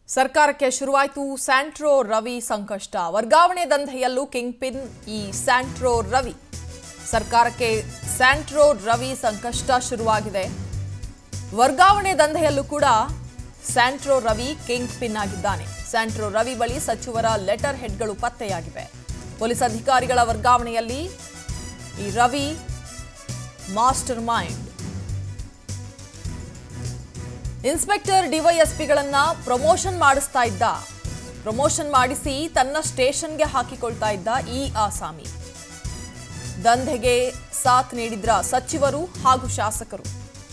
ಸರ್ಕಾರಕ್ಕೆ ಶುರುವಾಯಿತು ಸ್ಯಾಂಟ್ರೋ ರವಿ ಸಂಕಷ್ಟ ವರ್ಗಾವಣೆ ದಂಧೆಯಲ್ಲೂ ಕಿಂಗ್ ಪಿನ್ ಈ ಸ್ಯಾಂಟ್ರೋ ರವಿ ಸರ್ಕಾರಕ್ಕೆ ಸ್ಯಾಂಟ್ರೋ ರವಿ ಸಂಕಷ್ಟ ಶುರುವಾಗಿದೆ ವರ್ಗಾವಣೆ ದಂಧೆಯಲ್ಲೂ ಕೂಡ ಸ್ಯಾಂಟ್ರೋ ರವಿ ಕಿಂಗ್ ಪಿನ್ ಆಗಿದ್ದಾನೆ ಸ್ಯಾಂಟ್ರೋ ರವಿ ಬಳಿ ಸಚಿವರ ಲೆಟರ್ ಹೆಡ್ಗಳು ಪತ್ತೆಯಾಗಿವೆ ಪೊಲೀಸ್ ಅಧಿಕಾರಿಗಳ ವರ್ಗಾವಣೆಯಲ್ಲಿ ಈ ರವಿ ಮಾಸ್ಟರ್ ಮೈಂಡ್ ಇನ್ಸ್ಪೆಕ್ಟರ್ ಡಿವೈಎಸ್ಪಿಗಳನ್ನ ಪ್ರಮೋಷನ್ ಮಾಡಿಸ್ತಾ ಇದ್ದ ಪ್ರಮೋಷನ್ ಮಾಡಿಸಿ ತನ್ನ ಸ್ಟೇಷನ್ಗೆ ಹಾಕಿಕೊಳ್ತಾ ಇದ್ದ ಈ ಆಸಾಮಿ ದಂಧೆಗೆ ಸಾಥ್ ನೀಡಿದ್ರ ಸಚಿವರು ಹಾಗೂ ಶಾಸಕರು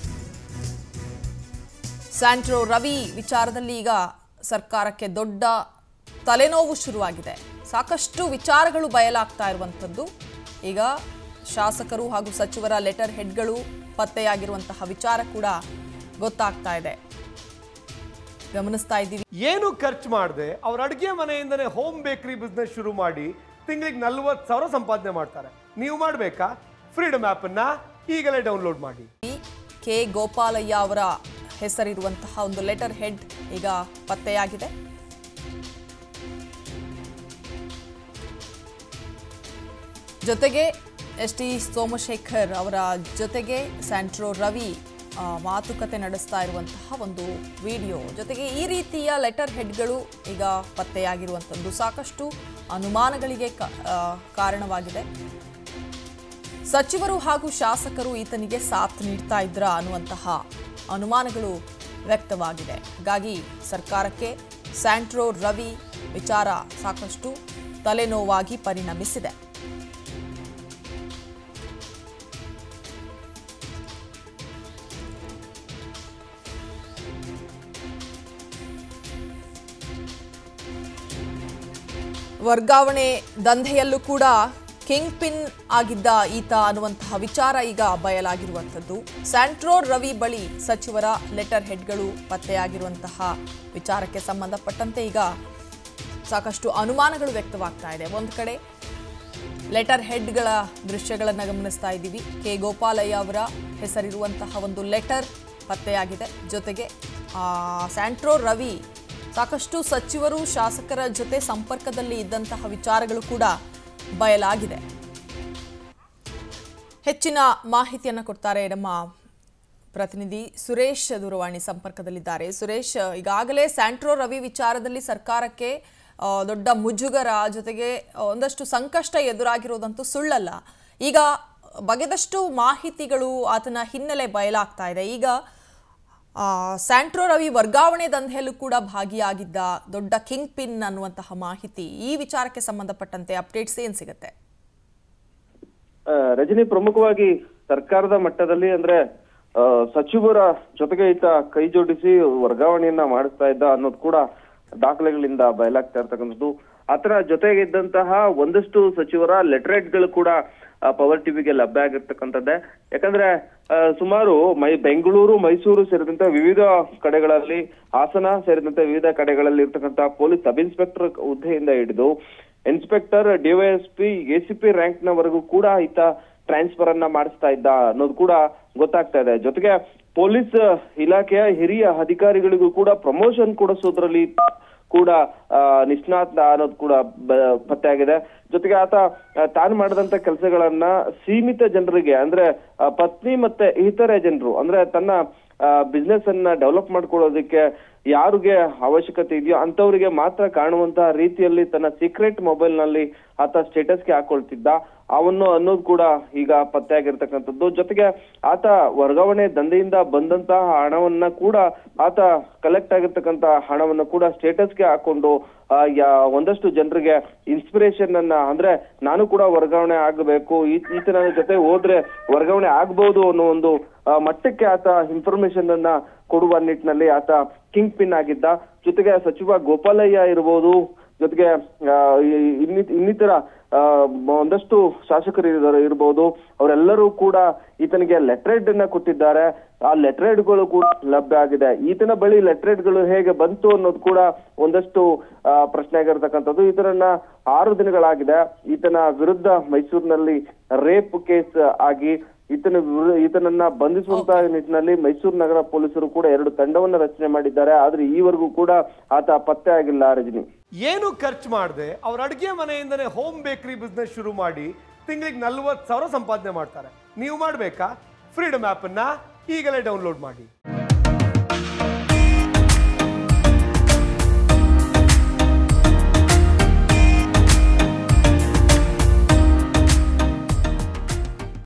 ಸ್ಯಾಂಟ್ರೋ ರವಿ ವಿಚಾರದಲ್ಲಿ ಈಗ ಸರ್ಕಾರಕ್ಕೆ ದೊಡ್ಡ ತಲೆನೋವು ಶುರುವಾಗಿದೆ ಸಾಕಷ್ಟು ವಿಚಾರಗಳು ಬಯಲಾಗ್ತಾ ಇರುವಂಥದ್ದು ಈಗ ಶಾಸಕರು ಹಾಗೂ ಸಚಿವರ ಲೆಟರ್ ಹೆಡ್ಗಳು ಪತ್ತೆಯಾಗಿರುವಂತಹ ವಿಚಾರ ಕೂಡ ಗೊತ್ತಾಗ್ತಾ ಇದೆ ಗಮನಿಸ್ತಾ ಇದ್ದೀವಿ ಏನು ಖರ್ಚು ಮಾಡದೆ ಅವ್ರ ಅಡುಗೆ ಮನೆಯಿಂದನೇ ಹೋಮ್ ಬೇಕರಿ ಬಿಸ್ನೆಸ್ ಶುರು ಮಾಡಿ ತಿಂಗಳಿಗೆ ನಲ್ವತ್ತು ಸಾವಿರ ಸಂಪಾದನೆ ಮಾಡ್ತಾರೆ ನೀವು ಮಾಡಬೇಕಾ ಫ್ರೀಡಮ್ ಆ್ಯಪನ್ನು ಈಗಲೇ ಡೌನ್ಲೋಡ್ ಮಾಡಿ ಕೆ ಗೋಪಾಲಯ್ಯ ಅವರ ಹೆಸರಿರುವಂತಹ ಒಂದು ಲೆಟರ್ ಹೆಡ್ ಈಗ ಪತ್ತೆಯಾಗಿದೆ ಜೊತೆಗೆ ಎಸ್ ಟಿ ಸೋಮಶೇಖರ್ ಅವರ ಜೊತೆಗೆ ಸ್ಯಾಂಟ್ರೋ ರವಿ ಆ, ಮಾತುಕತೆ ನಡೆಸ್ತಾ ಇರುವಂತಹ ಒಂದು ವಿಡಿಯೋ ಜೊತೆಗೆ ಈ ರೀತಿಯ ಲೆಟರ್ ಹೆಡ್ಗಳು ಈಗ ಪತ್ತೆಯಾಗಿರುವಂಥದ್ದು ಸಾಕಷ್ಟು ಅನುಮಾನಗಳಿಗೆ ಕ- ಆ, ಕಾರಣವಾಗಿದೆ ಸಚಿವರು ಹಾಗೂ ಶಾಸಕರು ಈತನಿಗೆ ಸಾಥ್ ನೀಡ್ತಾ ಇದ್ರ ಅನ್ನುವಂತಹ ಅನುಮಾನಗಳು ವ್ಯಕ್ತವಾಗಿದೆ ಹಾಗಾಗಿ ಸರ್ಕಾರಕ್ಕೆ ಸ್ಯಾಂಟ್ರೋ ರವಿ ವಿಚಾರ ಸಾಕಷ್ಟು ತಲೆನೋವಾಗಿ ಪರಿಣಮಿಸಿದೆ ವರ್ಗಾವಣೆ ದಂಧೆಯಲ್ಲೂ ಕೂಡ ಕಿಂಗ್ ಪಿನ್ ಆಗಿದ್ದ ಈತ ಅನ್ನುವಂತಹ ವಿಚಾರ ಈಗ ಬಯಲಾಗಿರುವಂಥದ್ದು ಸ್ಯಾಂಟ್ರೋ ರವಿ ಬಳಿ ಸಚಿವರ ಲೆಟರ್ ಹೆಡ್ಗಳು ಪತ್ತೆಯಾಗಿರುವಂತಹ ವಿಚಾರಕ್ಕೆ ಸಂಬಂಧಪಟ್ಟಂತೆ ಈಗ ಸಾಕಷ್ಟು ಅನುಮಾನಗಳು ವ್ಯಕ್ತವಾಗ್ತಾ ಇದೆ ಒಂದು ಕಡೆ ಲೆಟರ್ ಹೆಡ್ಗಳ ದೃಶ್ಯಗಳನ್ನು ಗಮನಿಸ್ತಾ ಇದ್ದೀವಿ ಕೆ ಗೋಪಾಲಯ್ಯ ಅವರ ಹೆಸರಿರುವಂತಹ ಒಂದು ಲೆಟರ್ ಪತ್ತೆಯಾಗಿದೆ ಜೊತೆಗೆ ಆ, ಸ್ಯಾಂಟ್ರೋ ರವಿ ಸಾಕಷ್ಟು ಸಚಿವರು ಶಾಸಕರ ಜೊತೆ ಸಂಪರ್ಕದಲ್ಲಿ ಇದ್ದಂತಹ ವಿಚಾರಗಳು ಕೂಡ ಬಯಲಾಗಿದೆ ಹೆಚ್ಚಿನ ಮಾಹಿತಿಯನ್ನು ಕೊಡ್ತಾರೆ ನಮ್ಮ ಪ್ರತಿನಿಧಿ ಸುರೇಶ್ ದೂರವಾಣಿ ಸಂಪರ್ಕದಲ್ಲಿದ್ದಾರೆ ಸುರೇಶ್ ಈಗಾಗಲೇ ಸ್ಯಾಂಟ್ರೋ ರವಿ ವಿಚಾರದಲ್ಲಿ ಸರ್ಕಾರಕ್ಕೆ ಆ, ದೊಡ್ಡ ಮುಜುಗರ ಜೊತೆಗೆ ಒಂದಷ್ಟು ಸಂಕಷ್ಟ ಎದುರಾಗಿರೋದಂತೂ ಸುಳ್ಳಲ್ಲ ಈಗ ಬಗೆದಷ್ಟು ಮಾಹಿತಿಗಳು ಆತನ ಹಿನ್ನೆಲೆ ಬಯಲಾಗ್ತಾ ಇದೆ ಈಗ ಆ, ಸ್ಯಾಂಟ್ರೋ ರವಿ ವರ್ಗಾವಣೆ ದಂಧೆಯಲ್ಲೂ ಕೂಡ ಭಾಗಿಯಾಗಿದ್ದ ದೊಡ್ಡ ಕಿಂಗ್ ಪಿನ್ ಅನ್ನುವಂತಹ ಮಾಹಿತಿ ಈ ವಿಚಾರಕ್ಕೆ ಸಂಬಂಧಪಟ್ಟಂತೆ ಅಪ್ಡೇಟ್ಸ್ ಏನ್ ಸಿಗುತ್ತೆ ಆ, ರಜನಿ ಪ್ರಮುಖವಾಗಿ ಸರ್ಕಾರದ ಮಟ್ಟದಲ್ಲಿ ಅಂದ್ರೆ ಆ, ಸಚಿವರ ಜೊತೆಗೆ ಈತ ಕೈ ಜೋಡಿಸಿ ವರ್ಗಾವಣೆಯನ್ನ ಮಾಡಿಸ್ತಾ ಇದ್ದ ಅನ್ನೋದು ಕೂಡ ದಾಖಲೆಗಳಿಂದ ಬಯಲಾಗ್ತಾ ಇರ್ತಕ್ಕಂಥದ್ದು ಆತರ ಜೊತೆಗೆ ಇದ್ದಂತಹ ಒಂದಷ್ಟು ಸಚಿವರ ಲೆಟರೇಟ್ಗಳು ಕೂಡ ಆ, ಪವರ್ ಟಿವಿಗೆ ಲಭ್ಯ ಆಗಿರ್ತಕ್ಕಂಥದ್ದೇ ಯಾಕಂದ್ರೆ ಆ, ಸುಮಾರು ಮೈ ಬೆಂಗಳೂರು ಮೈಸೂರು ಸೇರಿದಂತೆ ವಿವಿಧ ಕಡೆಗಳಲ್ಲಿ ಹಾಸನ ಸೇರಿದಂತೆ ವಿವಿಧ ಕಡೆಗಳಲ್ಲಿ ಇರ್ತಕ್ಕಂಥ ಪೊಲೀಸ್ ಸಬ್ ಇನ್ಸ್ಪೆಕ್ಟರ್ ಹುದ್ದೆಯಿಂದ ಹಿಡಿದು ಇನ್ಸ್ಪೆಕ್ಟರ್ ಡಿವೈಎಸ್ಪಿ ಎಸಿಪಿ ರ್ಯಾಂಕ್ ನವರೆಗೂ ಕೂಡ ಈತ ಟ್ರಾನ್ಸ್ಫರ್ ಅನ್ನ ಮಾಡಿಸ್ತಾ ಇದ್ದ ಅನ್ನೋದು ಕೂಡ ಗೊತ್ತಾಗ್ತಾ ಇದೆ ಜೊತೆಗೆ ಪೊಲೀಸ್ ಇಲಾಖೆಯ ಹಿರಿಯ ಅಧಿಕಾರಿಗಳಿಗೂ ಕೂಡ ಪ್ರಮೋಷನ್ ಕೊಡಿಸೋದ್ರಲ್ಲಿ ಕೂಡ ಆ, ನಿಷ್ಣಾತ ಅನ್ನೋದು ಕೂಡ ಬ- ಪತ್ತೆಯಾಗಿದೆ ಜೊತೆಗೆ ಆತ ಆ, ತಾನು ಮಾಡಿದಂತ ಕೆಲಸಗಳನ್ನ ಸೀಮಿತ ಜನರಿಗೆ ಅಂದ್ರೆ ಆ, ಪತ್ನಿ ಮತ್ತೆ ಇತರೆ ಜನರು ಅಂದ್ರೆ ತನ್ನ ಬಿಸ್ನೆಸ್ ಅನ್ನ ಡೆವಲಪ್ ಮಾಡ್ಕೊಳ್ಳೋದಕ್ಕೆ ಯಾರಿಗೆ ಅವಶ್ಯಕತೆ ಇದೆಯೋ ಅಂತವರಿಗೆ ಮಾತ್ರ ಕಾಣುವಂತಹ ರೀತಿಯಲ್ಲಿ ತನ್ನ ಸೀಕ್ರೆಟ್ ಮೊಬೈಲ್ ನಲ್ಲಿ ಆತ ಸ್ಟೇಟಸ್ಗೆ ಹಾಕೊಳ್ತಿದ್ದ ಅವನ್ನು ಅನ್ನೋದು ಕೂಡ ಈಗ ಪತ್ತೆಯಾಗಿರ್ತಕ್ಕಂಥದ್ದು ಜೊತೆಗೆ ಆತ ವರ್ಗಾವಣೆ ದಂಧೆಯಿಂದ ಬಂದಂತಹ ಹಣವನ್ನ ಕೂಡ ಆತ ಕಲೆಕ್ಟ್ ಆಗಿರ್ತಕ್ಕಂತ ಹಣವನ್ನ ಕೂಡ ಸ್ಟೇಟಸ್ಗೆ ಹಾಕೊಂಡು ಆ, ಯಾ- ಒಂದಷ್ಟು ಜನರಿಗೆ ಇನ್ಸ್ಪಿರೇಷನ್ ಅನ್ನ ಅಂದ್ರೆ ನಾನು ಕೂಡ ವರ್ಗಾವಣೆ ಆಗಬೇಕು ಈ- ಈತನ ಜೊತೆ ಹೋದ್ರೆ ವರ್ಗಾವಣೆ ಆಗ್ಬಹುದು ಅನ್ನೋ ಒಂದು ಆ, ಮಟ್ಟಕ್ಕೆ ಆತ ಇನ್ಫಾರ್ಮೇಶನ್ ಅನ್ನ ಕೊಡುವ ನಿಟ್ಟಿನಲ್ಲಿ ಆತ ಕಿಂಗ್ ಪಿನ್ ಆಗಿದ್ದ ಜೊತೆಗೆ ಸಚಿವ ಗೋಪಾಲಯ್ಯ ಇರ್ಬೋದು ಜೊತೆಗೆ ಆ, ಈ- ಇನ್ನಿ- ಇನ್ನಿತರ ಆ, ಒಂದಷ್ಟು ಶಾಸಕರು ಇದ್ದಾರೆ ಇರ್ಬೋದು ಅವರೆಲ್ಲರೂ ಕೂಡ ಈತನಿಗೆ ಲೆಟ್ರೇಡ್ ಅನ್ನ ಕೊಟ್ಟಿದ್ದಾರೆ ಆ ಲೆಟ್ರೇಡ್ಗಳು ಕೂಡ ಲಭ್ಯ ಆಗಿದೆ ಈತನ ಬಳಿ ಲೆಟ್ರೇಡ್ಗಳು ಹೇಗೆ ಬಂತು ಅನ್ನೋದು ಕೂಡ ಒಂದಷ್ಟು ಆ, ಪ್ರಶ್ನೆ ಆಗಿರ್ತಕ್ಕಂಥದ್ದು ಈತನನ್ನ ಆರು ದಿನಗಳಾಗಿದೆ ಈತನ ವಿರುದ್ಧ ಮೈಸೂರಿನಲ್ಲಿ ರೇಪ್ ಕೇಸ್ ಆಗಿ ಈತನ ವಿರು- ಈತನನ್ನ ಬಂಧಿಸುವಂತಹ ನಿಟ್ಟಿನಲ್ಲಿ ಮೈಸೂರು ನಗರ ಪೊಲೀಸರು ಕೂಡ ಎರಡು ತಂಡವನ್ನ ರಚನೆ ಮಾಡಿದ್ದಾರೆ ಆದ್ರೆ ಈವರೆಗೂ ಕೂಡ ಆತ ಪತ್ತೆ ಆಗಿಲ್ಲ ರಜನಿ ಏನು ಖರ್ಚು ಮಾಡದೆ ಅವ್ರ ಅಡುಗೆ ಮನೆಯಿಂದನೇ ಹೋಮ್ ಬೇಕರಿ ಬಿಸ್ನೆಸ್ ಶುರು ಮಾಡಿ ತಿಂಗಳಿಗೆ ನಲ್ವತ್ತು ಸಾವಿರ ಸಂಪಾದನೆ ಮಾಡ್ತಾರೆ ನೀವು ಮಾಡಬೇಕಾ ಫ್ರೀಡಮ್ ಆ್ಯಪನ್ನು ಈಗಲೇ ಡೌನ್ಲೋಡ್ ಮಾಡಿ